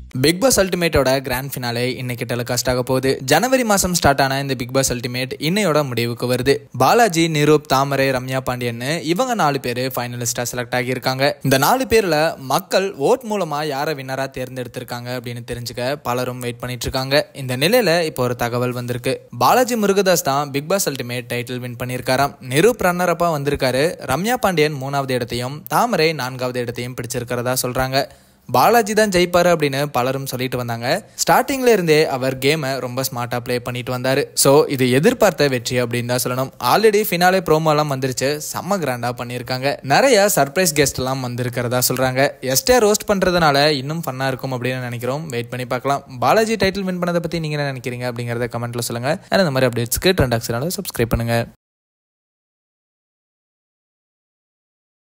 big Boss அல்டிமேட்டோட grand finale இன்னைக்கு telecast ஆக போகுது ஜனவரி மாசம் ஸ்டார்ட் ஆன இந்த பிக் பாஸ் அல்டிமேட் இன்னையோட முடிவுக்கு வருது பாலாஜி நிரூப் தாமரை ரம்யா பாண்டியன் இவங்க நாலு பேர் ஃபைனலிஸ்டா செலக்ட் ஆகியிருக்காங்க இந்த நாலு பேர்ல மக்கள் ஓட் மூலமா யாரை வின்னரா தேர்ந்தெடுத்திருக்காங்க அப்படின்னு தெரிஞ்சுக்க பலரும் வெயிட் பண்ணிட்டு இருக்காங்க இந்த நிலையில இப்போ ஒரு தகவல் வந்திருக்கு பாலாஜி முருகதாஸ் தான் Bigg Boss ultimate title win பண்ணியிருக்காராம் நிரூப் ரன்னர் அப்பா வந்திருக்காரு ரம்யா பாண்டியன் மூணாவது இடத்தையும் தாமரை நான்காவது இடத்தையும் பிடிச்சிருக்கிறதா சொல்றாங்க பாலாஜி தான் ஜெயிப்பாரு அப்படின்னு பலரும் சொல்லிட்டு வந்தாங்க ஸ்டார்டிங்ல இருந்தே அவர் கேமை ரொம்ப ஸ்மார்ட்டா ப்ளே பண்ணிட்டு வந்தாரு ஸோ இது எதிர்பார்த்த வெற்றி அப்படின்னு தான் சொல்லணும் ஆல்ரெடி ஃபினாலே ப்ரோமோ எல்லாம் வந்துருச்சு செம்ம கிராண்டா பண்ணியிருக்காங்க நிறைய சர்ப்ரைஸ் கெஸ்ட் எல்லாம் வந்திருக்கிறதா சொல்றாங்க எஸ்டே ரோஸ்ட் பண்றதுனால இன்னும் ஃபன்னா இருக்கும் அப்படின்னு நினைக்கிறோம் வெயிட் பண்ணி பார்க்கலாம் பாலாஜி டைட்டில் வின் பண்ணதை பத்தி நீங்க என்ன நினைக்கிறீங்க அப்படிங்கறத கமெண்ட்ல சொல்லுங்க And இந்த மாதிரி அப்டேட்ஸ்க்கு ட்ரெண்ட் ஆக்சினால சப்ஸ்கிரைப் பண்ணுங்க